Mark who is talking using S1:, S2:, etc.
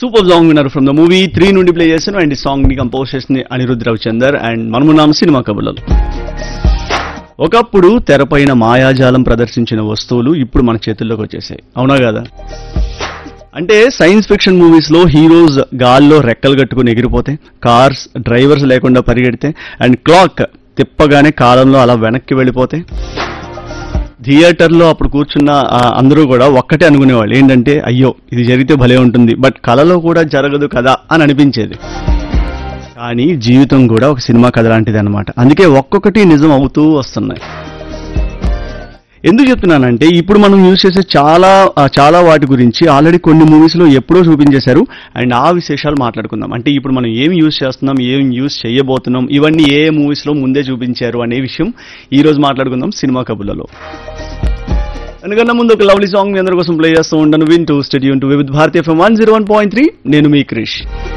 S1: super song విన్నారు from the movie three నుండి play చేశాను అండ్ ఈ సాంగ్ ని కంపోజ్ చేసింది అనిరుద్ధ్ రవిచందర్ అండ్ మనమున్నాం సినిమా కబుర్లలో ఒకప్పుడు తెరపైన మాయాజాలం ప్రదర్శించిన వస్తువులు ఇప్పుడు మన చేతుల్లోకి వచ్చేసాయి అవునా కదా అంటే సైన్స్ ఫిక్షన్ మూవీస్ లో హీరోస్ గాల్లో రెక్కలు కట్టుకుని ఎగిరిపోతే కార్స్ డ్రైవర్స్ లేకుండా పరిగెడితే అండ్ క్లాక్ తిప్పగానే కాలంలో అలా వెనక్కి వెళ్ళిపోతే థియేటర్లో అప్పుడు కూర్చున్న ఆ, అందరూ కూడా ఒక్కటే అనుకునేవాళ్ళు ఏంటంటే అయ్యో ఇది జరిగితే భలే ఉంటుంది బట్ కళలో కూడా జరగదు కదా అని అనిపించేది కానీ జీవితం కూడా ఒక సినిమా కథ లాంటిది అనమాట అందుకే ఒక్కొక్కటి నిజం అవుతూ వస్తున్నాయి ఎందుకు చెప్తున్నానంటే ఇప్పుడు మనం యూజ్ చేసే చాలా ఆ, చాలా వాటి గురించి ఆల్రెడీ కొన్ని మూవీస్ లో ఎప్పుడో చూపించేశారు అండ్ ఆ విశేషాలు మాట్లాడుకుందాం అంటే ఇప్పుడు మనం ఏం యూజ్ చేస్తున్నాం ఏం యూజ్ చేయబోతున్నాం ఇవన్నీ ఏ మూవీస్ లో ముందే చూపించారు అనే విషయం ఈ రోజు మాట్లాడుకుందాం సినిమా కబుర్లలో ఎందుకన్నా ముందు ఒక లవ్లీ సాంగ్ మీ అందరి కోసం ప్లే చేస్తూ ఉంటాను వింటూ stay tuned to Vividh Bharatiya FM one zero one point three నేను మీ క్రిష్